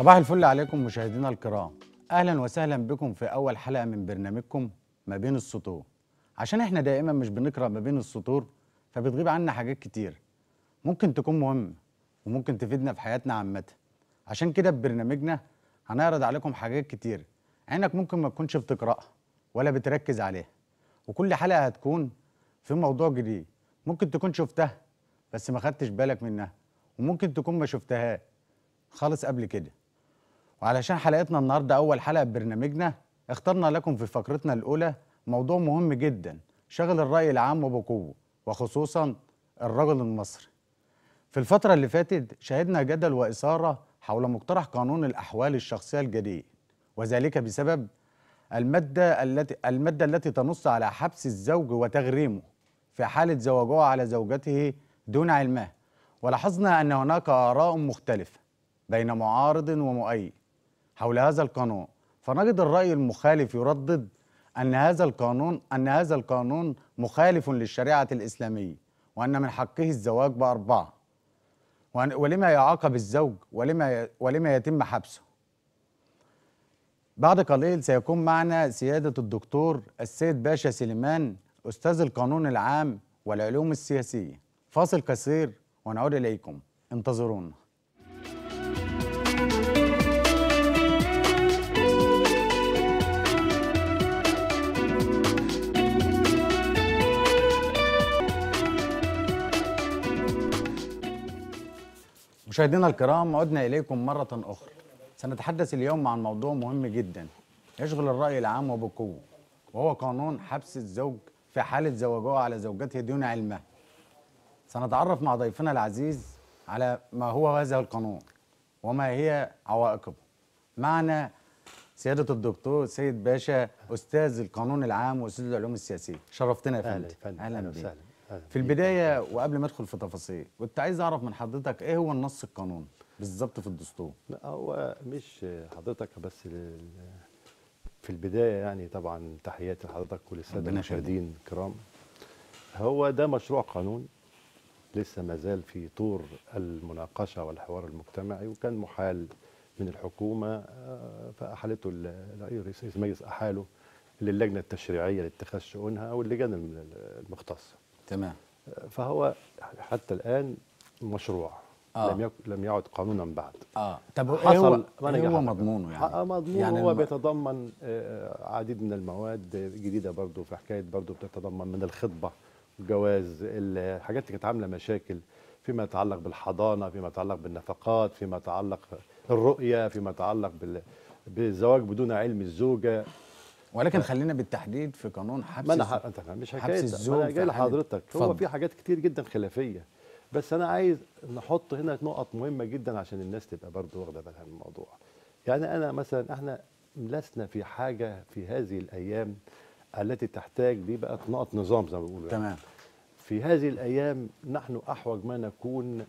صباح الفل عليكم مشاهدينا الكرام اهلا وسهلا بكم في اول حلقه من برنامجكم ما بين السطور عشان احنا دائما مش بنقرا ما بين السطور فبتغيب عنا حاجات كتير ممكن تكون مهمه وممكن تفيدنا في حياتنا عامه عشان كده ببرنامجنا هنعرض عليكم حاجات كتير عينك ممكن ما تكونش بتقراها ولا بتركز عليها وكل حلقه هتكون في موضوع جديد ممكن تكون شفتها بس ما خدتش بالك منها وممكن تكون ما شفتهاش خالص قبل كده وعلشان حلقتنا النهارده اول حلقه ببرنامجنا اخترنا لكم في فقرتنا الاولى موضوع مهم جدا شغل الراي العام وبقوه وخصوصا الرجل المصري في الفتره اللي فاتت شهدنا جدل واثاره حول مقترح قانون الاحوال الشخصيه الجديد وذلك بسبب الماده التي الماده التي تنص على حبس الزوج وتغريمه في حاله زواجه على زوجته دون علمه ولاحظنا ان هناك اراء مختلفه بين معارض ومؤيد حول هذا القانون فنجد الرأي المخالف يردد أن هذا القانون أن هذا القانون مخالف للشريعة الإسلامية وأن من حقه الزواج بأربعة وأن- ولما يعاقب الزوج ولما ي- ولما يتم حبسه بعد قليل سيكون معنا سيادة الدكتور السيد باشا سليمان أستاذ القانون العام والعلوم السياسية فاصل قصير ونعود إليكم انتظرونا مشاهدينا الكرام عدنا إليكم مرة أخرى سنتحدث اليوم عن موضوع مهم جدا يشغل الرأي العام وبقوة وهو قانون حبس الزوج في حالة زواجه على زوجته دون علمه سنتعرف مع ضيفنا العزيز على ما هو هذا القانون وما هي عوائقه معنا سيادة الدكتور سيد باشا أستاذ القانون العام وأستاذ العلوم السياسية شرفتنا يا اهلا فندم يا فندم أهلا بيك وسهلا أهلا في بيك. البداية وقبل ما ادخل في تفاصيل كنت عايز اعرف من حضرتك ايه هو النص القانوني بالظبط في الدستور لا هو مش حضرتك بس ال- في البدايه يعني طبعا تحياتي لحضرتك وللساده ربنا المشاهدين الكرام هو ده مشروع قانون لسه ما زال في طور المناقشه والحوار المجتمعي وكان محال من الحكومه آه، فاحالته ال- رئيس المجلس احاله للجنه التشريعيه لاتخاذ شؤونها او اللجان الم- المختصه تمام فهو حتى الان مشروع آه. لم يك... لم يعد قانونا بعد اه طب ايه حصل هو, وأنا إيه هو جاي مضمونه يعني يعني مضمون يعني يعني هو الم- بيتضمن آه، عديد من المواد جديده برضو في حكايه برضو بتتضمن من الخطبه الجواز الحاجات اللي كانت عامله مشاكل فيما يتعلق بالحضانه فيما يتعلق بالنفقات فيما يتعلق الرؤيه فيما يتعلق بال بالزواج بدون علم الزوجه ولكن خلينا بالتحديد في قانون حبس ما انا الزوج. ح- انت فاهم، مش حبس حكايه الزوج ما انا في جاي حالة- لحضرتك هو اتفضل. في حاجات كتير جدا خلافيه بس انا عايز نحط هنا نقط مهمه جدا عشان الناس تبقى برضو واخده بالها من الموضوع يعني انا مثلا احنا لسنا في حاجه في هذه الايام التي تحتاج دي بقت نقط نظام زي ما بيقولوا يعني. تمام في هذه الايام نحن احوج ما نكون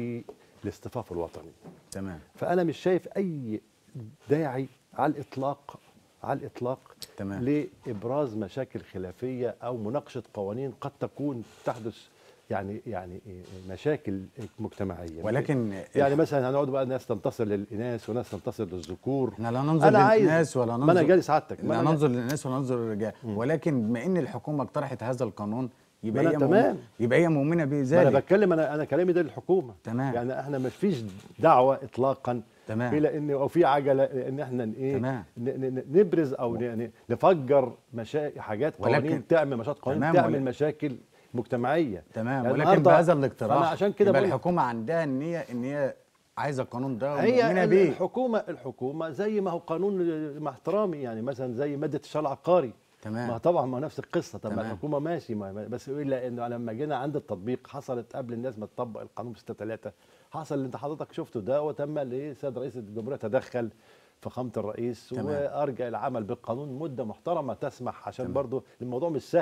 للاصطفاف الوطني تمام فانا مش شايف اي داعي على الاطلاق على الاطلاق تمام. لابراز مشاكل خلافيه او مناقشه قوانين قد تكون تحدث يعني يعني مشاكل مجتمعيه ولكن يعني مثلا هنقعد بقى ناس تنتصر للاناث وناس تنتصر للذكور احنا لا ننظر أنا عايز- للناس ولا ننظر ما انا جالي سعادتك ما لا أنا- ننظر للناس ولا ننظر للرجال ولكن بما ان الحكومه اقترحت هذا القانون يبقى ما هي أنا مؤمنة تمام. يبقى هي مؤمنه ما انا بذلك بتكلم انا انا كلامي ده للحكومه تمام. يعني احنا ما فيش دعوه اطلاقا تمام. الى ان او في عجله ان احنا ن- ايه تمام. ن- ن- نبرز او ن- نفجر مشا... حاجات ولكن- قوانين تعمل مشاكل قوانين تمام، تعمل ولكن- مشاكل مجتمعيه تمام يعني ولكن النهاردة بهذا الاقتراح أنا عشان كده يبقى بقول الحكومه عندها النيه ان هي عايزه القانون ده ومؤمنه هي بيه الحكومه الحكومه زي ما هو قانون مع احترامي يعني مثلا زي ماده الشرع العقاري تمام. ما طبعا ما نفس القصه طب ما تمام. الحكومه ماشي ما ما- بس الا انه لما جينا عند التطبيق حصلت قبل الناس ما تطبق القانون 6 3 حصل اللي انت حضرتك شفته ده وتم الايه سيد رئيس الجمهوريه تدخل فخامه الرئيس تمام. وارجع العمل بالقانون مده محترمه تسمح عشان تمام. برضو الموضوع مش سهل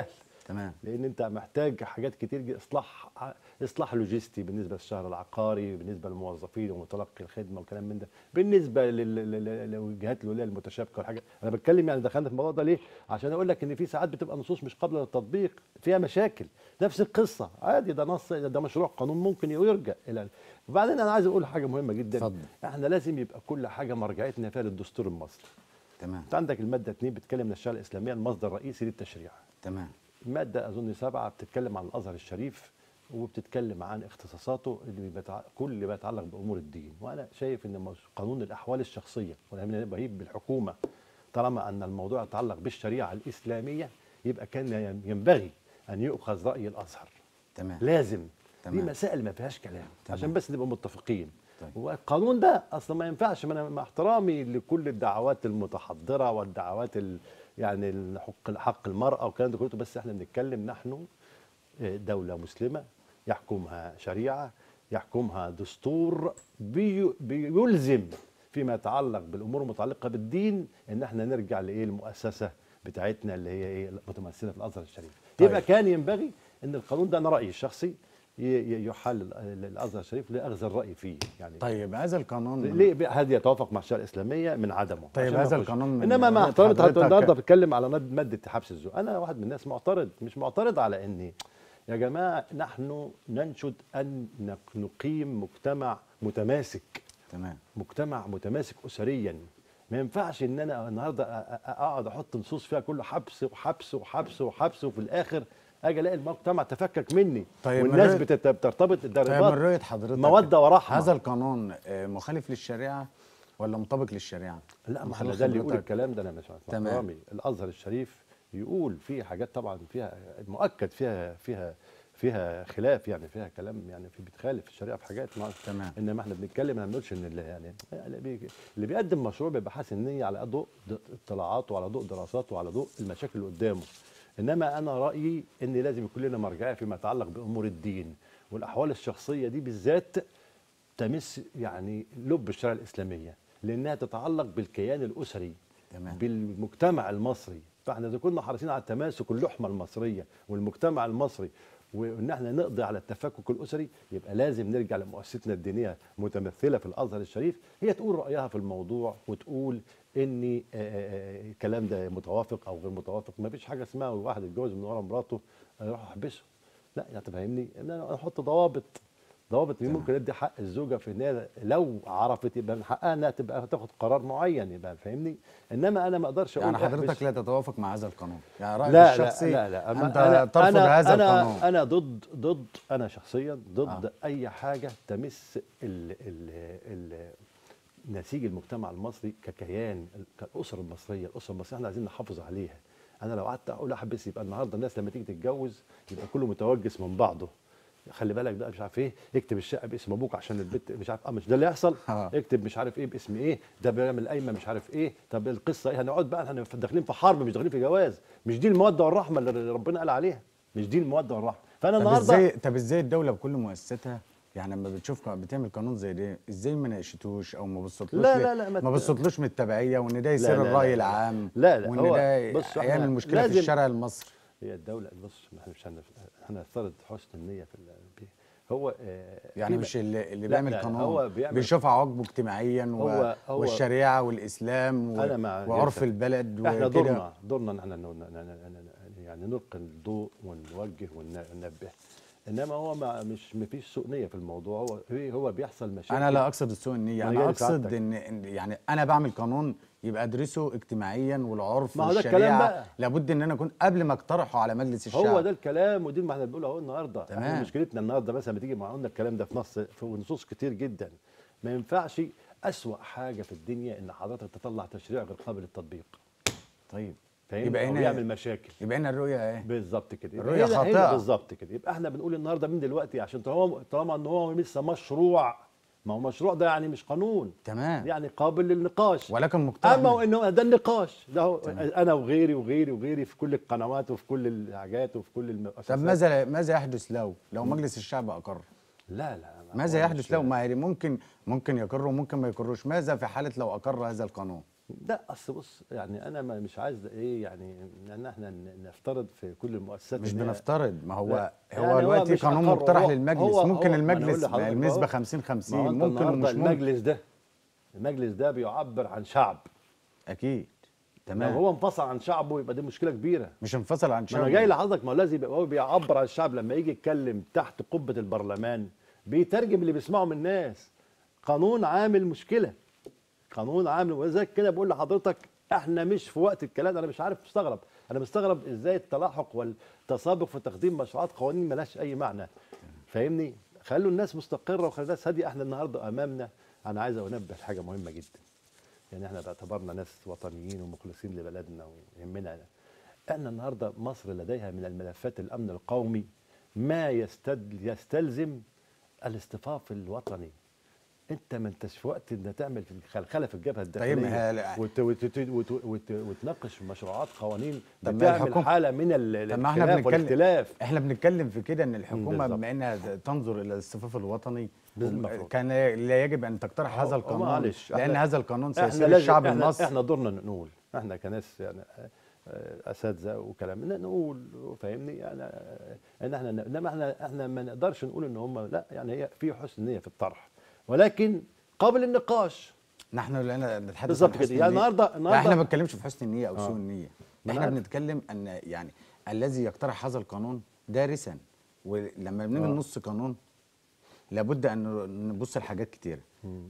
تمام لان انت محتاج حاجات كتير جدا اصلاح اصلاح لوجستي بالنسبه للشهر العقاري بالنسبه للموظفين ومتلقي الخدمه وكلام من ده بالنسبه لل- لل- للجهات الولايه المتشابكه والحاجات انا بتكلم يعني دخلنا في الموضوع ده ليه عشان اقول لك ان في ساعات بتبقى نصوص مش قابله للتطبيق فيها مشاكل نفس القصه عادي ده نص ده, ده مشروع قانون ممكن يرجع الى وبعدين انا عايز اقول حاجه مهمه جدا اتفضل. احنا لازم يبقى كل حاجه مرجعيتنا فيها للدستور المصري تمام انت عندك الماده 2 بتتكلم ان الشريعه الاسلاميه المصدر الرئيسي للتشريع تمام مادة أظن سبعة بتتكلم عن الأزهر الشريف وبتتكلم عن اختصاصاته اللي بتع... كل اللي بيتعلق بأمور الدين وأنا شايف أن مش- قانون الأحوال الشخصية ولما بهيب بالحكومة طالما أن الموضوع يتعلق بالشريعة الإسلامية يبقى كان ينبغي أن يؤخذ رأي الأزهر تمام لازم تمام. دي مسائل ما فيهاش كلام تمام. عشان بس نبقى متفقين طيب. والقانون ده اصلا ما ينفعش ما أنا مع احترامي لكل الدعوات المتحضره والدعوات ال يعني الحق حق المراه والكلام ده كله بس احنا بنتكلم نحن دوله مسلمه يحكمها شريعه يحكمها دستور بي بيلزم فيما يتعلق بالامور المتعلقه بالدين ان احنا نرجع لايه المؤسسه بتاعتنا اللي هي ايه متمثله في الازهر الشريف طيب. يبقى كان ينبغي ان القانون ده انا رايي الشخصي ي- ي- يحل ال- الازهر الشريف لاخذ الراي فيه يعني طيب هذا القانون ليه بقى هذا يتوافق مع الشريعه الاسلاميه من عدمه طيب عشان ما هذا نخش. القانون من انما مع رؤية احترامي انت حضرتك- النهارده بتتكلم على ماد- ماده حبس الزوج انا واحد من الناس معترض مش معترض على اني يا جماعه نحن ننشد ان نق- نقيم مجتمع متماسك تمام مجتمع متماسك اسريا ما ينفعش ان انا النهارده أ- أ- اقعد احط نصوص فيها كله حبس وحبس وحبس وحبس وفي الاخر اجي الاقي المجتمع تفكك مني طيب من والناس رؤية- بتت- بترتبط طيب من الدرجات رؤية حضرتك موده ورحمه هذا القانون آه، مخالف للشريعة ولا مطابق للشريعة؟ لا ما مخالف احنا ده اللي يقول حضرتك. الكلام ده انا مش عارف تمام. احترامي الازهر الشريف يقول فيه حاجات طبعا فيها مؤكد فيها فيها فيها خلاف يعني فيها كلام يعني في بتخالف الشريعه في حاجات ما تمام. انما احنا بنتكلم ما بنقولش ان اللي يعني اللي بي- اللي بيقدم مشروع بيبقى حاسس النيه على ضوء د- اطلاعاته وعلى ضوء دراساته وعلى ضوء المشاكل اللي قدامه انما انا رايي ان لازم يكون لنا مرجعيه فيما يتعلق بامور الدين والاحوال الشخصيه دي بالذات تمس يعني لب الشريعه الاسلاميه لانها تتعلق بالكيان الاسري تمام. بالمجتمع المصري فاحنا اذا كنا حريصين على تماسك اللحمه المصريه والمجتمع المصري وان احنا نقضي على التفكك الاسري يبقى لازم نرجع لمؤسستنا الدينيه متمثله في الازهر الشريف هي تقول رايها في الموضوع وتقول ان آه، آه، الكلام ده متوافق او غير متوافق ما فيش حاجه اسمها واحد يتجوز من ورا مراته يروح احبسه لا يعني تفهمني ان انا احط ضوابط ضوابط مين ممكن ادي حق الزوجه في ان هي لو عرفت يبقى من حقها انها تبقى تاخد قرار معين يبقى فاهمني انما انا ما اقدرش اقول يعني حضرتك احبس. لا تتوافق مع هذا القانون يعني رأيك لا الشخصي لا لا لا أما أنت أنا ترفض أنا هذا أنا القانون أنا ضد ضد أنا شخصيا ضد آه. آه. أي حاجة تمس ال ال ال نسيج المجتمع المصري ككيان ال- كالأسر المصرية الأسرة المصرية احنا عايزين نحافظ عليها أنا لو قعدت أقول أحبس يبقى النهاردة الناس لما تيجي تتجوز يبقى كله متوجس من بعضه خلي بالك بقى مش عارف ايه اكتب الشقه باسم ابوك عشان البيت مش عارف اه مش ده اللي يحصل آه. اكتب مش عارف ايه باسم ايه ده بيعمل قايمه مش عارف ايه طب القصه ايه هنقعد بقى احنا داخلين في حرب مش داخلين في جواز مش دي الموده والرحمه اللي ربنا قال عليها مش دي الموده والرحمه فانا طب النهارده ازاي طب ازاي الدولة بكل مؤسساتها يعني لما بتشوف بتعمل قانون زي ده ازاي ما ناقشتوش او ما بصتلوش لا، ليه؟ لا، لا، ما ما ت- بصتلوش من التبعية وان ده لا، يصير لا، لا، الرأي لا. العام لا، لا، وان هو ده بص، إحنا يعمل مشكلة في لازم- الشارع المصري هي الدوله بص احنا مش هن- هنفترض حسن النيه في ال- هو آه، يعني في- مش اللي, اللي لا، بيعمل لا، قانون هو بيعمل- بيشوف عواقبه اجتماعيا و... هو- هو- والشريعة والإسلام و... أنا مع وعرف جدا. البلد احنا وكده دورنا دورنا ان احنا ن- ن- ن- ن- يعني نلقي الضوء ونوجه ون- وننبه انما هو ما مش ما فيش سوء نيه في الموضوع هو هو بيحصل مشاكل انا لا اقصد السوء النيه أنا انا جاي اقصد لسعادتك. ان إن- يعني انا بعمل قانون يبقى ادرسه اجتماعيا والعرف ما هو ده الكلام والشريعه بقى. لابد ان انا اكون قبل ما اقترحه على مجلس الشعب هو ده الكلام ودي ما احنا بنقوله اهو النهارده تمام. احنا مشكلتنا النهارده مثلا بتيجي مع قلنا الكلام ده في نص في نصوص كتير جدا ما ينفعش اسوأ حاجه في الدنيا ان حضرتك تطلع تشريع غير قابل للتطبيق طيب فاهم يبقى يبقى هنا يعمل مشاكل يبقى هنا الرؤيه ايه بالظبط كده يبقى الرؤية هنا- هنا خاطئة. بالظبط كده يبقى احنا بنقول النهارده من دلوقتي عشان طالما طالما ان هو لسه مشروع ما هو مشروع ده يعني مش قانون تمام يعني قابل للنقاش ولكن مقترح اما من- وانه ده النقاش ده هو تمام. انا وغيري وغيري وغيري في كل القنوات وفي كل الحاجات وفي كل المؤسسات طب ماذا ماذا يحدث لو لو مجلس الشعب اقر لا لا ماذا هو يحدث مش- لو ما هي ممكن ممكن يقر وممكن ما يقروش ماذا في حاله لو اقر هذا القانون لا اصل بص يعني انا ما مش عايز ايه يعني ان احنا ن- نفترض في كل المؤسسات مش إن هي- بنفترض ما هو لا. هو يعني هو دلوقتي مش قانون أقر، مقترح هو- للمجلس هو- ممكن هو- ما أنا أقول المجلس لحضرتك النسبه أهو. 50 ما هو 50 أنت ممكن النهارده ومش ممكن المجلس ده المجلس ده بيعبر عن شعب اكيد لو تمام هو انفصل عن شعبه يبقى دي مشكله كبيره مش انفصل عن ما شعب انا جاي لحضرتك ما هو لازم يبقى هو بيعبر عن الشعب لما يجي يتكلم تحت قبه البرلمان بيترجم اللي بيسمعه من الناس قانون عامل مشكله قانون عامل ولذلك كده بقول لحضرتك احنا مش في وقت الكلام انا مش عارف مستغرب انا مستغرب ازاي التلاحق والتسابق في تقديم مشروعات قوانين ملهاش اي معنى فاهمني خلوا الناس مستقره وخلوا الناس هاديه احنا النهارده امامنا انا عايز انبه لحاجه مهمه جدا يعني احنا باعتبارنا ناس وطنيين ومخلصين لبلدنا ويهمنا احنا النهارده مصر لديها من الملفات الامن القومي ما يستد يستلزم الاصطفاف الوطني انت ما انتش في وقت ان تعمل في خلخله في الجبهه الداخليه ما هي- وت وت وت وت وتناقش مشروعات قوانين طب ما بتعمل الحكومة- حاله من ال- طب ما احنا الاختلاف بنتكلم والاختلاف احنا بنتكلم في كده ان الحكومه بالظبط. بما انها تنظر الى الاصطفاف الوطني بالمفروض. كان لا يجب ان تقترح هذا هو- القانون معلش، لان إحنا- هذا القانون احنا سيسير لازم الشعب احنا, المصري احنا دورنا نقول احنا كناس يعني آه، آه، اساتذه وكلام ن- نقول فاهمني يعني آه، ان احنا انما احنا احنا ما نقدرش نقول ان هم لا يعني هي في حسن نيه في الطرح ولكن قابل النقاش نحن لنا نتحدث بالظبط عن كده. حسن يعني النية. النهاردة- لا احنا النهاردة- ما بنتكلمش في حسن النيه او آه. سوء النيه ما احنا أنا- بنتكلم ان يعني الذي يقترح هذا القانون دارسا ولما بنيجي آه. نص قانون لابد ان نبص لحاجات كتيره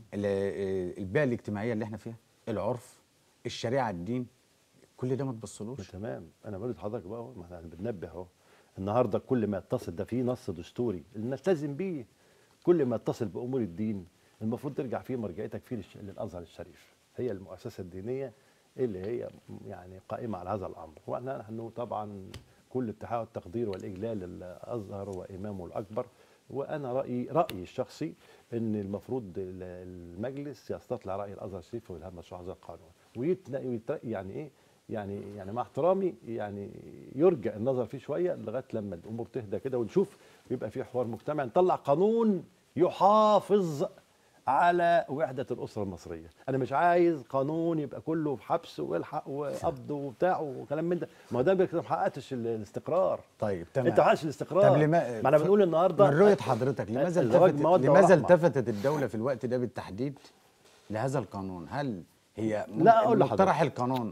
ال- البيئه الاجتماعيه اللي احنا فيها العرف الشريعه الدين كل ده ما تبصلوش تمام انا بقول لحضرتك بقى أهو، ما احنا بننبه اهو النهارده كل ما يتصل ده فيه نص دستوري نلتزم بيه كل ما يتصل بامور الدين المفروض ترجع فيه مرجعيتك فيه للش- للازهر الشريف هي المؤسسه الدينيه اللي هي يعني قائمه على هذا الامر واحنا نحن طبعا كل التحاول والتقدير والاجلال للازهر وامامه الاكبر وانا رايي رايي الشخصي ان المفروض ال- المجلس يستطلع راي الازهر الشريف ويلهم مشروع هذا القانون ويتنا ويتر- يعني ايه يعني يعني مع احترامي يعني يرجع النظر فيه شويه لغايه لما الامور تهدى كده ونشوف يبقى في حوار مجتمعي نطلع قانون يحافظ على وحده الاسره المصريه انا مش عايز قانون يبقى كله حبس والحق وقبض وبتاع وكلام من ده ما هو ده بيك- ما حققتش ال- الاستقرار طيب تمام انت ما حققتش الاستقرار طب لما ما انا بنقول النهارده من رؤيه حضرتك لماذا الزواج التفتت مودة لماذا ورحمة. التفتت الدوله في الوقت ده بالتحديد لهذا القانون هل هي مم- لا، أقول مقترح القانون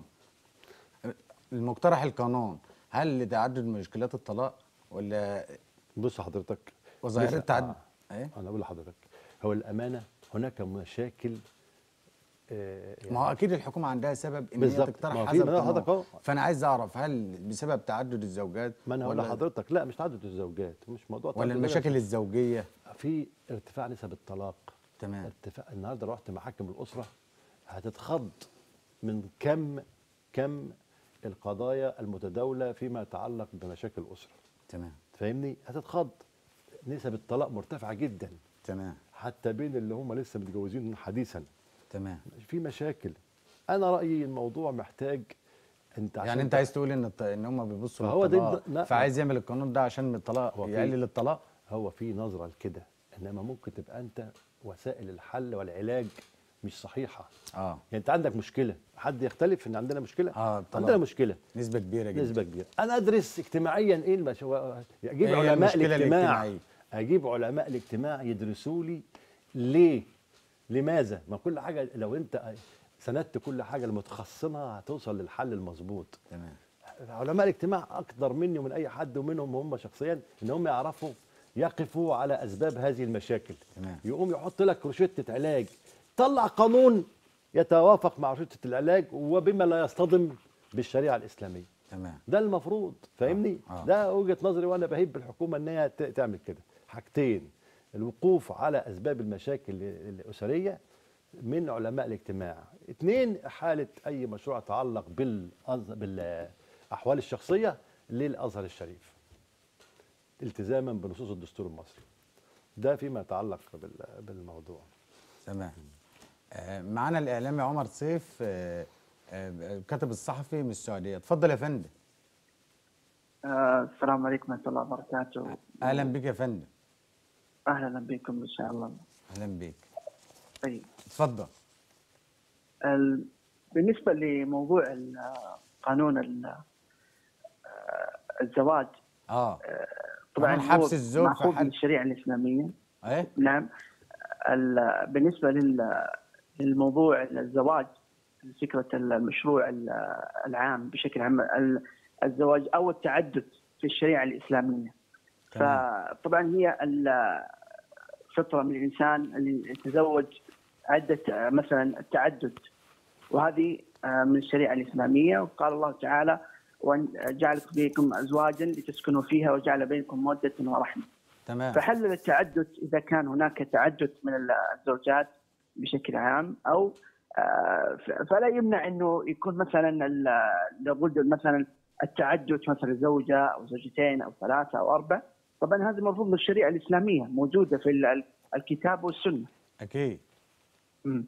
المقترح القانون هل لتعدد مشكلات الطلاق ولا بص حضرتك وظاهره بص- التعدد آه. ايه انا اقول لحضرتك هو الامانه هناك مشاكل آه، ما هو اكيد الحكومه عندها سبب ان هي بالظبط. تقترح ما هو في- هذا ما أنا حضرتك القانون أهو. فانا عايز اعرف هل بسبب تعدد الزوجات ما انا هقول ولا, لحضرتك لا مش تعدد الزوجات مش موضوع ولا تعدد المشاكل الزوجيه الزوجات. في ارتفاع نسب الطلاق تمام ارتفاع النهارده رحت محاكم الاسره هتتخض من كم كم القضايا المتداوله فيما يتعلق بمشاكل الاسره تمام فاهمني هتتخض نسب الطلاق مرتفعه جدا تمام حتى بين اللي هم لسه متجوزين حديثا تمام في مشاكل انا رايي الموضوع محتاج انت عشان يعني انت عايز تقول ان الط- ان هم بيبصوا فهو ده- للطلاق لا. فعايز يعمل القانون ده عشان الطلاق هو في- يقلل الطلاق هو في نظره لكده انما ممكن تبقى انت وسائل الحل والعلاج مش صحيحه اه يعني انت عندك مشكله حد يختلف ان عندنا مشكله اه طبعا عندنا مشكله نسبه كبيره جدا نسبه كبيره انا ادرس اجتماعيا ايه المش... اجيب إيه علماء المشكلة الاجتماع الاجتماعية؟ اجيب علماء الاجتماع يدرسوا لي ليه لماذا ما كل حاجه لو انت سندت كل حاجه المتخصصه هتوصل للحل المظبوط تمام علماء الاجتماع اكتر مني ومن اي حد ومنهم هم شخصيا ان هم يعرفوا يقفوا على اسباب هذه المشاكل تمام. يقوم يحط لك روشته علاج طلع قانون يتوافق مع روشته العلاج وبما لا يصطدم بالشريعه الاسلاميه تمام ده المفروض فاهمني آه. ده وجهه نظري وانا بهيب بالحكومه ان هي ت- تعمل كده حاجتين الوقوف على اسباب المشاكل الاسريه من علماء الاجتماع اثنين حاله اي مشروع يتعلق بالأز... بالاحوال الشخصيه للازهر الشريف التزاما بنصوص الدستور المصري ده فيما يتعلق بال... بالموضوع تمام آه معانا الاعلامي عمر سيف آه آه الكاتب الصحفي من السعوديه اتفضل يا فندم آه، السلام عليكم ورحمة الله وبركاته اهلا بك يا فندم أهلا بكم إن شاء الله اهلا بك طيب اتفضل ال- بالنسبة لموضوع ال- قانون ال- الزواج اه طبعا قانون حبس هو الزوج في مأخوذ حال- من الشريعة الإسلامية ايه نعم ال- بالنسبة لل- للموضوع الزواج فكرة المشروع ال- العام بشكل عام ال- الزواج أو التعدد في الشريعة الإسلامية تمام. فطبعا هي ال- فطرة من الإنسان اللي يتزوج عدة آه، مثلا التعدد وهذه آه، من الشريعة الإسلامية وقال الله تعالى وأن جعل بينكم أزواجا لتسكنوا فيها وجعل بينكم مودة ورحمة تمام فحلل التعدد اذا كان هناك تعدد من الزوجات بشكل عام او آه، ف- فلا يمنع انه يكون مثلا ال- لابد مثلا التعدد مثلا زوجه او زوجتين او ثلاثه او اربع طبعا هذا مرفوض بالشريعه الاسلاميه موجوده في ال- الكتاب والسنه اكيد مم.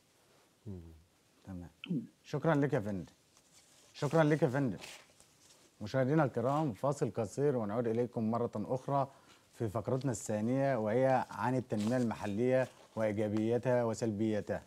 تمام شكرا لك يا فندم شكرا لك يا فندم مشاهدينا الكرام فاصل قصير ونعود اليكم مره اخرى في فقرتنا الثانيه وهي عن التنميه المحليه وايجابياتها وسلبياتها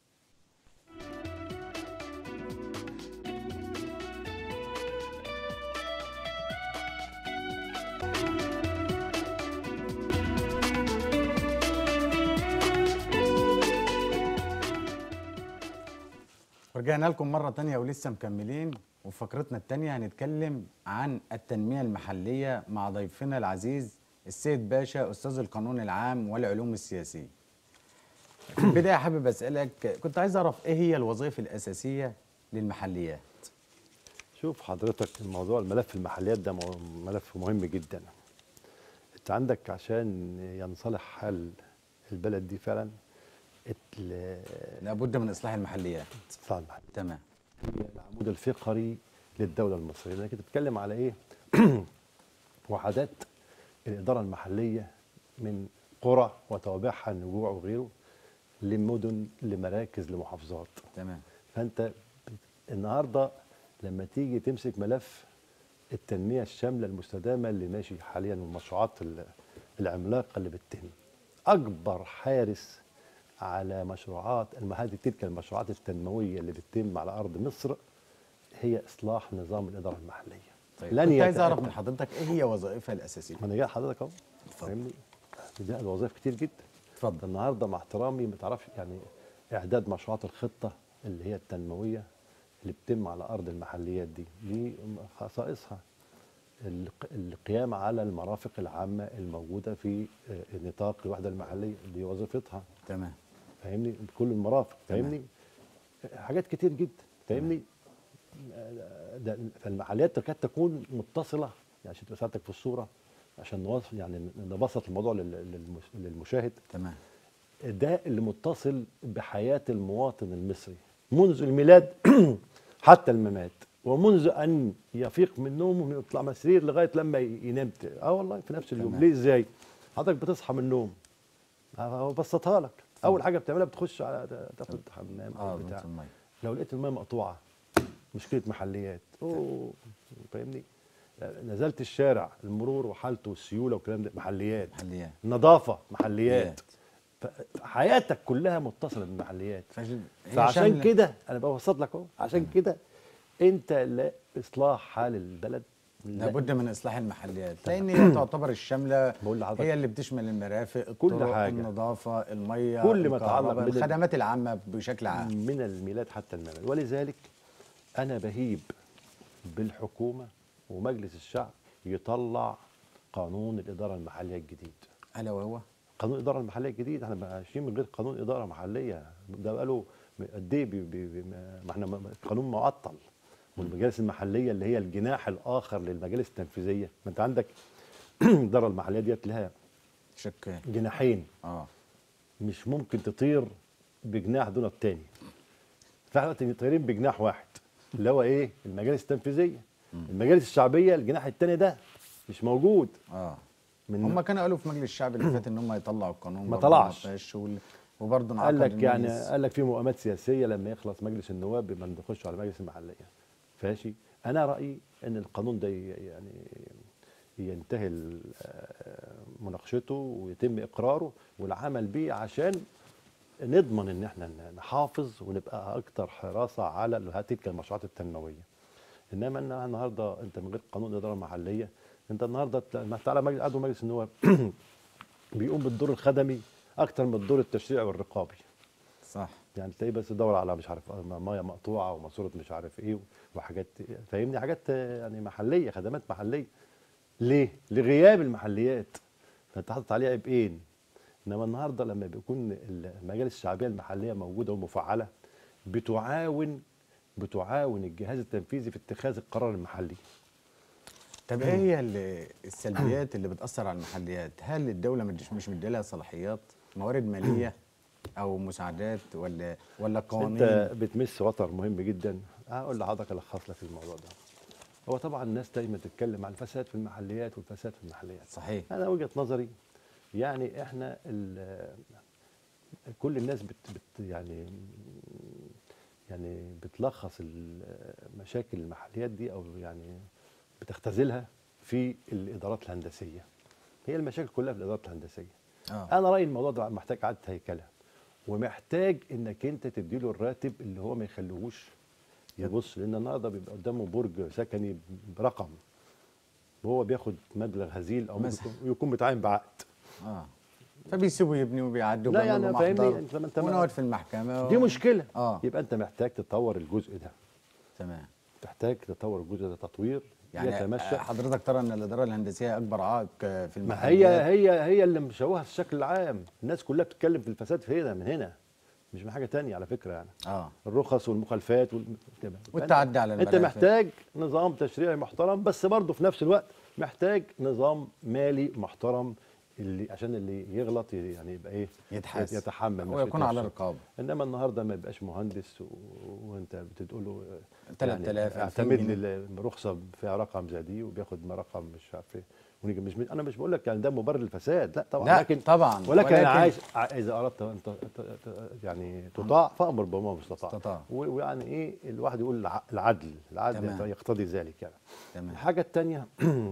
ورجعنا لكم مرة تانية ولسه مكملين وفي فقرتنا التانية هنتكلم عن التنمية المحلية مع ضيفنا العزيز السيد باشا أستاذ القانون العام والعلوم السياسية. في البداية حابب أسألك كنت عايز أعرف إيه هي الوظائف الأساسية للمحليات؟ شوف حضرتك الموضوع الملف المحليات ده مو- ملف مهم جدا انت عندك عشان ينصلح حال البلد دي فعلا ال- لابد من إصلاح المحليات. اصلاح المحلي تمام هي العمود الفقري للدوله المصريه لانك بتتكلم على ايه وحدات الاداره المحليه من قرى وتوابعها النجوع وغيره لمدن لمراكز لمحافظات تمام فانت بت- النهارده لما تيجي تمسك ملف التنميه الشامله المستدامه اللي ماشي حاليا والمشروعات ال- العملاقه اللي بتتم اكبر حارس على مشروعات الم- هذه تلك المشروعات التنمويه اللي بتتم على ارض مصر هي اصلاح نظام الاداره المحليه طيب كنت عايز أعرف من حضرتك إيه هي وظائفها الأساسية؟ ما انا جاي لحضرتك اهو اتفضل. فاهمني ده الوظائف كتير جدا اتفضل. النهارده مع احترامي ما تعرفش يعني اعداد مشروعات الخطه اللي هي التنمويه اللي بتتم على ارض المحليات دي دي خصائصها الق- القيام على المرافق العامه الموجوده في آه، نطاق الوحده المحليه دي وظيفتها تمام فاهمني بكل المرافق تمام. فاهمني حاجات كتير جدا فاهمني ده فالمحليات تكاد تكون متصله يعني عشان تبقى ساعتك في الصوره عشان نوصل يعني نبسط الموضوع لل- للمش- للمشاهد تمام ده اللي متصل بحياه المواطن المصري منذ الميلاد حتى الممات ومنذ ان يفيق من نومه ويطلع من السرير لغايه لما ي- ينام ت- اه والله في نفس اليوم تمام. ليه ازاي حضرتك بتصحى من النوم بسطها لك اول حاجه بتعملها بتخش على تاخد حمام اه أو بتاع بتاع المية لو لقيت الميه مقطوعه مشكله محليات اوه فاهمني نزلت الشارع المرور وحالته والسيوله والكلام ده محليات محليات نظافه محليات محليات. ف- حياتك كلها متصله بالمحليات فعشان هي فعشان شاملة- كده انا ببسط لك اهو عشان كده انت لا اصلاح حال البلد لا لابد من اصلاح المحليات لان هي تعتبر الشامله بقول لحضرتك هي اللي بتشمل المرافق كل الطرق حاجة. النظافه الميه كل ما يتعلق الكهرباء، بال- الخدمات العامه بشكل عام من الميلاد حتى الممات ولذلك انا بهيب بالحكومه ومجلس الشعب يطلع قانون الاداره المحليه الجديد الا وهو قانون الاداره المحليه الجديد احنا ماشيين من غير قانون اداره محليه ده بقاله قد ايه بي- بي- بي- ما احنا م- قانون معطل والمجالس المحليه اللي هي الجناح الاخر للمجالس التنفيذيه ما انت عندك الاداره المحليه ديت لها شك جناحين اه مش ممكن تطير بجناح دون التاني فاحنا طايرين بجناح واحد اللي هو ايه المجالس التنفيذيه المجالس الشعبيه الجناح التاني ده مش موجود اه من هم كانوا قالوا في مجلس الشعب اللي فات ان هم يطلعوا القانون ما برضه طلعش. فيهاش وال- وبرضه قال انعقد لك يعني المجلس. قال لك في مقامات سياسيه لما يخلص مجلس النواب يبقى نخش على مجلس المحليه فاشي انا رايي ان القانون ده ي- يعني ينتهي ال- آه، مناقشته ويتم اقراره والعمل به عشان نضمن ان احنا نحافظ ونبقى اكتر حراسه على تلك المشروعات التنمويه انما ان النهارده انت من غير قانون الاداره المحليه انت النهارده تلا- تعالى مجلس عضو مجلس النواب بيقوم بالدور الخدمي اكتر من الدور التشريعي والرقابي صح يعني تلاقيه بس يدور على مش عارف ميه مقطوعه وماسوره مش عارف ايه وحاجات فاهمني حاجات يعني محليه خدمات محليه ليه؟ لغياب المحليات فانت حاطط عليها عبئين انما النهارده لما بيكون المجالس الشعبيه المحليه موجوده ومفعله بتعاون بتعاون الجهاز التنفيذي في اتخاذ القرار المحلي طب ايه هي ال- السلبيات اللي بتاثر على المحليات هل الدوله مش مش مديلها صلاحيات موارد ماليه او مساعدات ولا ولا قوانين انت بتمس وتر مهم جدا هقول لحضرتك الخص لك الموضوع ده هو طبعا الناس دايما تتكلم عن الفساد في المحليات والفساد في المحليات صحيح انا وجهه نظري يعني احنا ال- كل الناس بت بت يعني يعني بتلخص ال- مشاكل المحليات دي او يعني بتختزلها في الادارات الهندسيه هي المشاكل كلها في الادارات الهندسيه اه انا رايي الموضوع ده محتاج اعاده هيكله ومحتاج انك انت تديله الراتب اللي هو ما يخليهوش يبص لان النهارده بيبقى قدامه برج سكني برقم وهو بياخد مبلغ هزيل او ممكن مثلا. يكون- يكون متعين بعقد اه فبيسيبوا يبنوا وبيعدوا لا وبيعملوا يعني فاهمني محضر انت لما انت ما- ونقعد في المحكمه دي مشكله اه يبقى انت محتاج تطور الجزء ده تمام تحتاج تطور الجزء ده تطوير يعني يتمشى حضرتك ترى ان الاداره الهندسيه اكبر عائق في ما المحليات هي هي هي اللي مشوهه في الشكل العام الناس كلها بتتكلم في الفساد في هنا من هنا مش من حاجه تانية على فكره يعني اه الرخص والمخالفات وال... كده. والتعدي على انت الملافة. محتاج نظام تشريعي محترم بس برضه في نفس الوقت محتاج نظام مالي محترم اللي عشان اللي يغلط يعني يبقى ايه يتحاسب. يتحمل ويكون مسؤولية على نفسه. رقابه انما النهارده ما يبقاش مهندس و... وانت بتقول له 3000 2000 اعتمد جنيه. لي الرخصه فيها رقم زي دي وبياخد ما رقم مش عارف ايه ونيجي مش انا مش بقول لك يعني ده مبرر للفساد لا طبعا لا لكن طبعا ولكن, ولكن- انا عايز ع- اذا اردت ان ت- ت- ت- يعني تطاع فامر بما استطاع استطاع. و- ويعني ايه الواحد يقول الع- العدل العدل تمام. يقتضي ذلك يعني تمام الحاجه الثانيه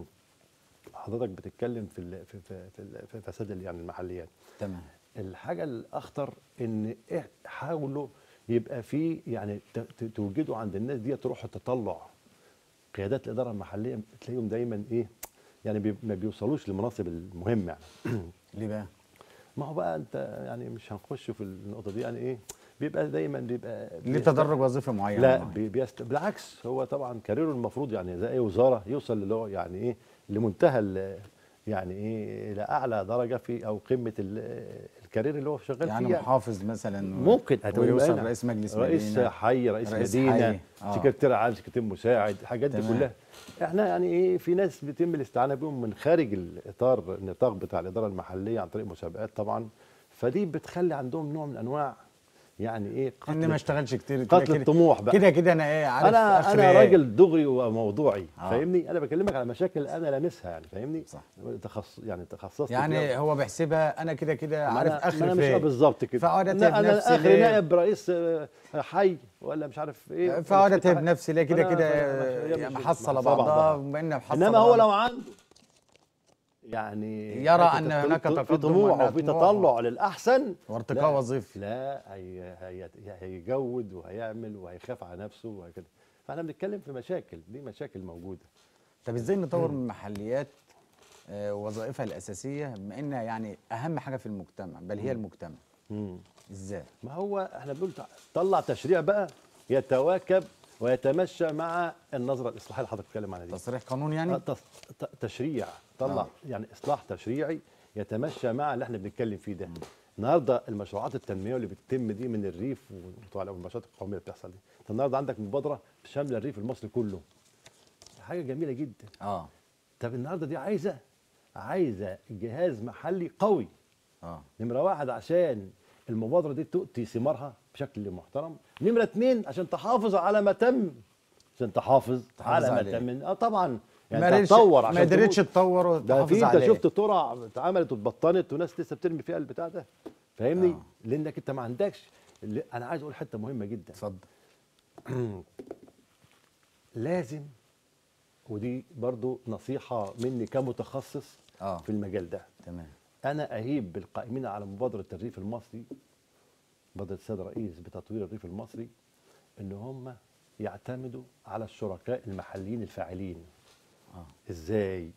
حضرتك بتتكلم في ال- في في في, ال- في فساد ال- يعني المحليات تمام الحاجه الاخطر ان إيه حاولوا يبقى في يعني ت- ت- توجدوا عند الناس دي روح التطلع قيادات الاداره المحليه تلاقيهم دايما ايه يعني بي ما بيوصلوش للمناصب المهمه يعني ليه بقى؟ ما هو بقى انت يعني مش هنخش في النقطه دي يعني ايه بيبقى دايما بيبقى ليه بيست- تدرج وظيفي معين لا معين. بي- بيست... بالعكس هو طبعا كاريره المفروض يعني زي اي وزاره يوصل اللي هو يعني ايه لمنتهى ال- يعني ايه الى اعلى درجه في او قمه ال- الكارير اللي هو شغال يعني فيه محافظ مثلا ممكن هتقول ويوصل مانع. رئيس مجلس رئيس مدينة حي رئيس, رئيس مدينه حي. آه. سكرتير عام سكرتير مساعد الحاجات دي تمام. كلها احنا يعني ايه في ناس بيتم الاستعانه بيهم من خارج الاطار النطاق بتاع الاداره المحليه عن طريق مسابقات طبعا فدي بتخلي عندهم نوع من انواع يعني ايه ان ما اشتغلش كتير كده قتل كده- الطموح بقى كده كده انا ايه عارف انا آخر انا إيه. راجل دغري وموضوعي آه. فاهمني انا بكلمك على مشاكل انا لامسها يعني فاهمني صح. تخص يعني تخصصت يعني فيها. هو بيحسبها انا كده كده ما عارف أنا- ما اخر انا مش فين آه بالظبط كده فاقعد أنا- اتعب انا نفسي اخر ليه؟ نائب رئيس آه، حي ولا مش عارف ايه فاقعد ولا اتعب حي. نفسي ليه كده أنا- كده أنا- أنا- يعني مش- محصله محصلة بعضها بما انها محصله انما هو بعضها. لو عنده يعني يرى حتة أن هناك في تقدم طموح وأن وفي طموح. تطلع للاحسن وارتقاء لا، وظيفي لا هي هي هيجود وهيعمل وهيخاف على نفسه وهكذا فاحنا بنتكلم في مشاكل دي مشاكل موجوده طب ازاي نطور من محليات آه، وظائفها الاساسيه بما انها يعني اهم حاجه في المجتمع بل هي المجتمع مم. ازاي ما هو احنا بنقول تع- طلع تشريع بقى يتواكب ويتمشى مع النظره الاصلاحيه اللي حضرتك بتتكلم عنها دي تصريح قانون آه، يعني تص- ت- تشريع طلع آه. يعني اصلاح تشريعي يتمشى مع اللي احنا بنتكلم فيه ده النهارده المشروعات التنمويه اللي بتتم دي من الريف وطبعا المشروعات القوميه اللي بتحصل دي انت النهارده عندك مبادره شامله الريف المصري كله حاجه جميله جدا اه طب النهارده دي عايزه عايزه جهاز محلي قوي اه نمرة واحد عشان المبادرة دي تؤتي ثمارها بشكل محترم نمرة اتنين عشان تحافظ على ما تم عشان تحافظ, تحافظ على ما عليه. تم اه طبعا ما يعني قدرتش تتطور ما عشان قدرتش تموت. تطور ده وتحافظ في انت عليه شفت ترع اتعملت واتبطنت وناس لسه بترمي فيها البتاع ده فاهمني آه. لانك انت ما عندكش اللي انا عايز اقول حته مهمه جدا اتفضل لازم ودي برضو نصيحه مني كمتخصص اه في المجال ده تمام انا اهيب بالقائمين على مبادره الريف المصري بدأ السيد الرئيس بتطوير الريف المصري ان هم يعتمدوا على الشركاء المحليين الفاعلين اه ازاي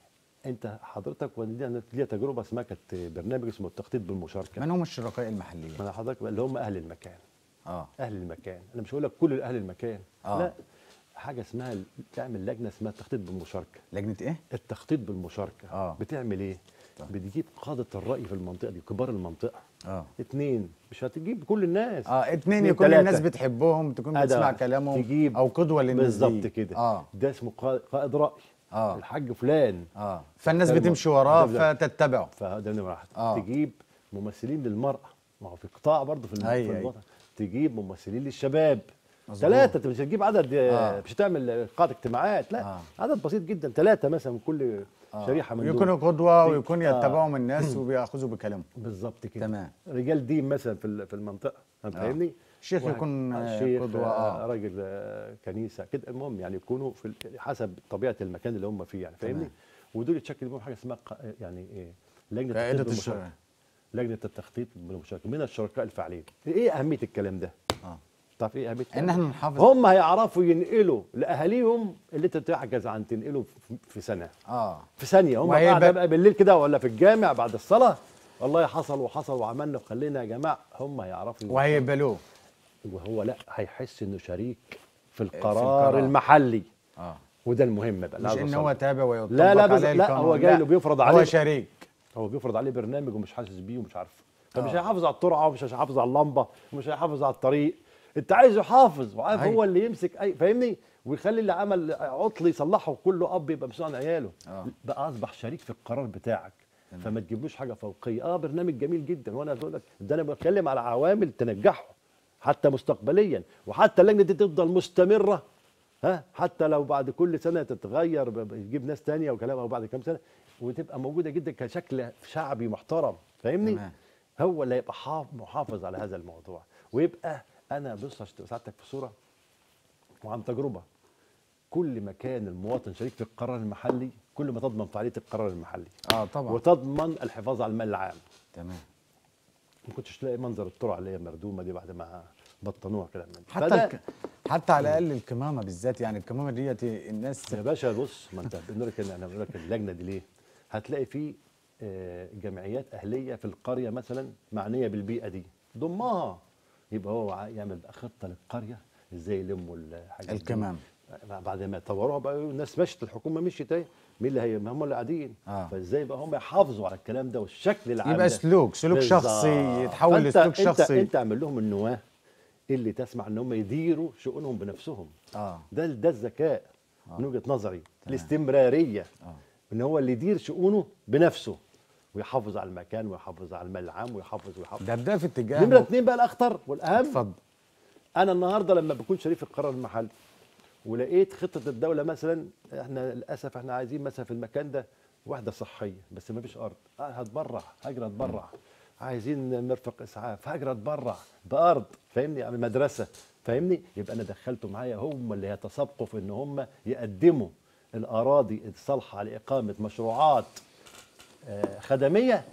انت حضرتك ولينا ليا تجربه اسمها كانت برنامج اسمه التخطيط بالمشاركه من هم الشركاء المحليين انا حضرتك اللي هم اهل المكان اه اهل المكان انا مش هقول لك كل اهل المكان آه. لا حاجه اسمها تعمل لجنه اسمها التخطيط بالمشاركه لجنه ايه التخطيط بالمشاركه آه. بتعمل ايه طيب. بتجيب قاده الراي في المنطقه دي كبار المنطقه اه اتنين مش هتجيب كل الناس اه اتنين اتنين يكون تلاتة. الناس بتحبهم تكون أدا بتسمع كلامهم تجيب او قدوه للناس بالظبط دي. كده اه ده اسمه قا- قائد راي اه الحاج فلان اه فالناس ده الم- بتمشي وراه ده- ده- فتتبعه فده نمره واحد آه. تجيب ممثلين للمراه ما هو في قطاع برضه في, الم- أي- في أي. الوطن تجيب ممثلين للشباب مظبوط. ثلاثة انت مش هتجيب عدد آه. آه. مش هتعمل قاعة اجتماعات لا آه. آه. عدد بسيط جدا ثلاثة مثلا من كل آه. شريحة من دول يكونوا قدوه في- ويكون آه. يتبعهم الناس وبياخذوا بكلامهم بالظبط كده تمام. رجال دين مثلا في ال- في المنطقة فاهم آه. فاهمني شيخ واحد- يكون، آه، آه، شيخ قدوة، آه. آه. راجل آه، كنيسة كده المهم يعني يكونوا في ال- حسب طبيعة المكان اللي هم فيه يعني فاهمني تمام. ودول يتشكل بهم حاجة اسمها ق- يعني ايه لجنة قاعدة التخطيط الشرع بالمشاركة. لجنة التخطيط بالمشاركة من الشركاء الفاعلين ايه أهمية الكلام ده؟ اه تعرف ايه أهمية ان احنا نحافظ هم هيعرفوا ينقلوا لاهاليهم اللي انت تعجز عن تنقله في- في سنه اه في ثانيه هم وهيبقى- قاعده بقى بالليل كده ولا في الجامع بعد الصلاه والله حصل وحصل وعملنا وخلينا يا جماعه هم هيعرفوا وهيقبلوه وهو لا هيحس انه شريك في القرار. القرار المحلي اه وده المهم بقى اللي مش عاوز ان أوصله. هو تابع ويطبق لا لا بس عليه لا القانون. هو جاي له بيفرض عليه هو شريك هو بيفرض عليه برنامج ومش حاسس بيه ومش عارفه فمش آه. هيحافظ على الترعه ومش هيحافظ على اللمبه ومش هيحافظ على الطريق انت عايزه يحافظ وعارف أيوة. هو اللي يمسك اي فاهمني ويخلي اللي عمل عطل يصلحه كله اب يبقى مسؤول عن عياله آه. بقى اصبح شريك في القرار بتاعك فما تجيبلوش حاجه فوقيه اه برنامج جميل جدا وانا بقول لك ده انا بتكلم على عوامل تنجحه حتى مستقبليا وحتى اللجنه دي تفضل مستمره ها حتى لو بعد كل سنه تتغير ب- ب- يجيب ناس تانية وكلام او بعد كام سنه وتبقى موجوده جدا كشكل شعبي محترم فاهمني تمام. هو اللي يبقى حاف- محافظ على هذا الموضوع ويبقى انا بص عشان ساعتك في صوره وعن تجربه كل ما كان المواطن شريك في القرار المحلي كل ما تضمن فعاليه القرار المحلي اه طبعا وتضمن الحفاظ على المال العام تمام ما كنتش تلاقي منظر الترعه اللي هي مردومه دي بعد ما بطنوها كده من دي. حتى فده- الك... حتى على الاقل الكمامه بالذات يعني الكمامه ديت الناس يا باشا بص ما انت بنقول لك انا بقول لك اللجنه دي ليه؟ هتلاقي في آه، جمعيات اهليه في القريه مثلا معنيه بالبيئه دي ضمها يبقى هو ع- يعمل بقى خطه للقريه ازاي يلموا الحاجات دي. الكمام. بعد ما طوروها بقى الناس مشت الحكومه مشيت اهي مين اللي هي ما هم اللي قاعدين آه. فازاي بقى هم يحافظوا على الكلام ده والشكل العام يبقى ده. سلوك سلوك بالظبط. شخصي يتحول فأنت- لسلوك انت شخصي انت اعمل لهم النواه اللي تسمع ان هم يديروا شؤونهم بنفسهم اه ده ده الذكاء من وجهه نظري الاستمراريه آه. ان هو اللي يدير شؤونه بنفسه ويحافظ على المكان ويحافظ على المال العام ويحافظ ويحافظ ده ده في اتجاه نمره اثنين بقى الاخطر والاهم اتفضل انا النهارده لما بكون شريك في القرار المحلي ولقيت خطه الدوله مثلا احنا للاسف احنا عايزين مثلا في المكان ده وحده صحيه بس ما فيش ارض آه هتبرع هاجر اتبرع عايزين مرفق اسعاف هاجر اتبرع بارض فاهمني يعني مدرسه فاهمني يبقى انا دخلته معايا هم اللي هيتسابقوا في ان هم يقدموا الاراضي الصالحه لاقامه مشروعات آه، خدميه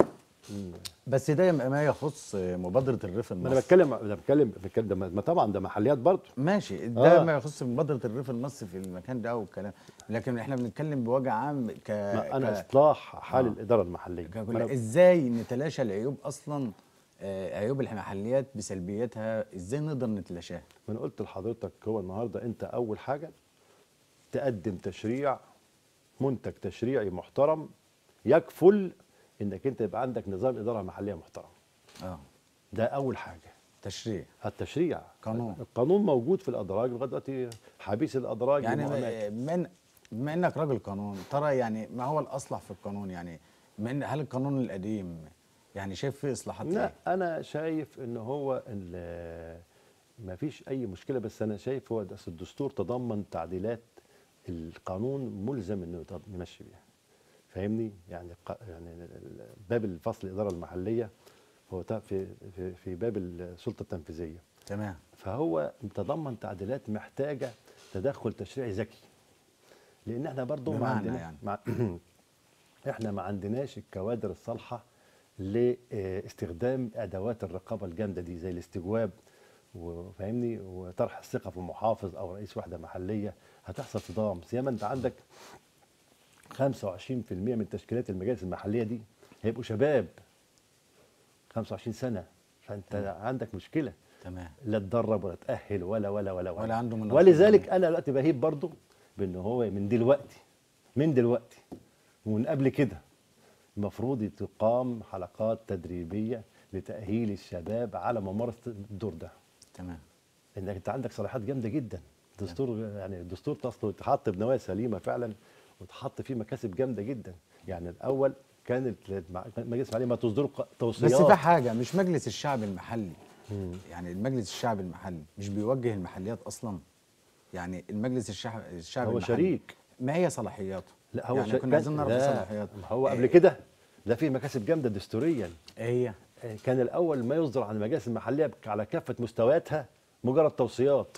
بس ده ما يخص مبادره الريف ما انا المصري بتكلم انا بتكلم بتكلم ده ما طبعا ده محليات برضه ماشي ده آه. ما يخص مبادره الريف المصري في المكان ده والكلام لكن احنا بنتكلم بوجه عام ك ما انا ك... اصلاح حال آه. الاداره المحليه ك... ما أنا- ازاي نتلاشى العيوب اصلا آه، عيوب المحليات بسلبياتها ازاي نقدر نتلاشاها ما انا قلت لحضرتك هو النهارده انت اول حاجه تقدم تشريع منتج تشريعي محترم يكفل انك انت يبقى عندك نظام اداره محليه محترم اه ده اول حاجه تشريع التشريع قانون. القانون موجود في الادراج لغايه دلوقتي حبيس الادراج يعني والمعاملات. من بما انك راجل قانون ترى يعني ما هو الاصلح في القانون يعني من هل القانون القديم يعني شايف فيه اصلاحات لا ايه؟ انا شايف ان هو ما فيش اي مشكله بس انا شايف هو ده أصل الدستور تضمن تعديلات القانون ملزم انه يط- يمشي بيها فاهمني يعني ق- يعني ال- ال- باب الفصل الاداره المحليه هو تا- في في في باب السلطه التنفيذيه تمام فهو تضمن تعديلات محتاجه تدخل تشريعي ذكي لان احنا برضو ما بمعنى عندنا يعني؟ مع احنا ما عندناش الكوادر الصالحه لاستخدام ادوات الرقابه الجامده دي زي الاستجواب وفاهمني وطرح الثقه في المحافظ او رئيس وحده محليه هتحصل صدام سيما انت عندك 25% من تشكيلات المجالس المحليه دي هيبقوا شباب 25 سنه فانت عندك مشكله تمام لا اتدرب ولا اتاهل ولا ولا ولا ولا عنده من ولذلك انا دلوقتي بهيب برضه بان هو من دلوقتي من دلوقتي ومن قبل كده المفروض تقام حلقات تدريبيه لتاهيل الشباب على ممارسه الدور ده تمام انك انت عندك صلاحيات جامده جدا دستور يعني الدستور تصله يتحط بنوايا سليمه فعلا وتحط فيه مكاسب جامده جدا يعني الاول كانت مجلس المحليه ما تصدر ق- توصيات بس في حاجه مش مجلس الشعب المحلي يعني المجلس الشعب المحلي مش بيوجه المحليات اصلا يعني المجلس الشعب الشعب هو المحلي شريك. ما هي صلاحياته لا هو يعني شا- كنا عايزين نعرف لا، صلاحياته ما هو قبل إيه- كده ده فيه مكاسب جامده دستوريا ايه هي كان الاول ما يصدر عن المجالس المحليه على كافه مستوياتها مجرد توصيات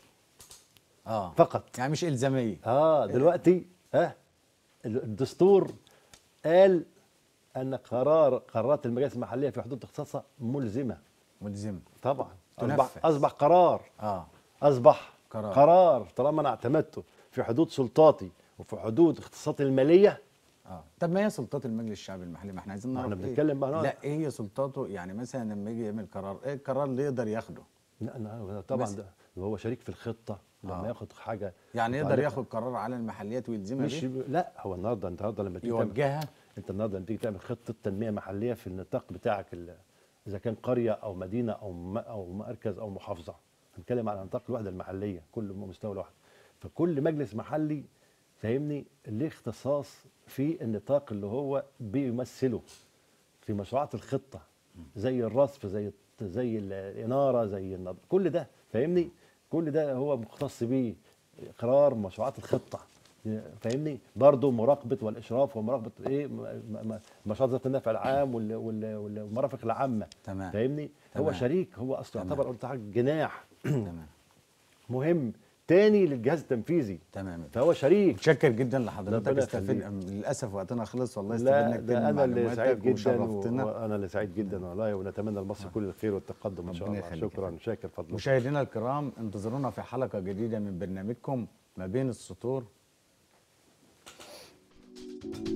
اه فقط يعني مش الزاميه اه دلوقتي ها الدستور قال ان قرار قرارات المجالس المحليه في حدود اختصاصها ملزمه ملزمه طبعا تنفذ. اصبح اصبح قرار اه اصبح قرار. قرار طالما انا اعتمدته في حدود سلطاتي وفي حدود اختصاصاتي الماليه اه طب ما هي سلطات المجلس الشعبي المحلي ما احنا عايزين ما نعرف احنا إيه؟ بنتكلم بقى نقعد. لا ايه هي سلطاته يعني مثلا لما يجي يعمل قرار ايه القرار اللي يقدر ياخده لا لا طبعا بس- ده وهو شريك في الخطه لما آه. ياخد حاجه يعني يقدر متعلقة- ياخد قرار على المحليات ويلزمها مش بيه لا هو النهارده انت النهارده لما تيجي تعمل- يوجهها انت النهارده لما تيجي تعمل خطه تنميه محليه في النطاق بتاعك ال- اذا كان قريه او مدينه او م- او مركز او محافظه هنتكلم على نطاق الوحده المحليه كل مستوى لوحده فكل مجلس محلي فاهمني ليه اختصاص في النطاق اللي هو بيمثله في مشروعات الخطه زي الرصف زي الت- زي الاناره زي النض... كل ده فاهمني كل ده هو مختص بيه قرار مشروعات الخطه فاهمني برضه مراقبه والاشراف ومراقبه ايه م- م- م- مشروعات ذات النفع العام وال- وال- والمرافق العامه تمام. فاهمني هو تمام. شريك هو اصلا تمام. يعتبر قلت حاجه جناح تمام مهم تاني للجهاز التنفيذي تمام فهو شريك متشكر جدا لحضرتك ربنا استفيد يخليك. للاسف وقتنا خلص والله لا استفدنا كتير ده من انا اللي معلوماتك سعيد جدا وشرفتنا وانا اللي سعيد جدا والله ونتمنى لمصر كل الخير والتقدم ان شاء ربنا الله يخليك يا شكرا فندم. شاكر فضلك مشاهدينا الكرام انتظرونا في حلقه جديده من برنامجكم ما بين السطور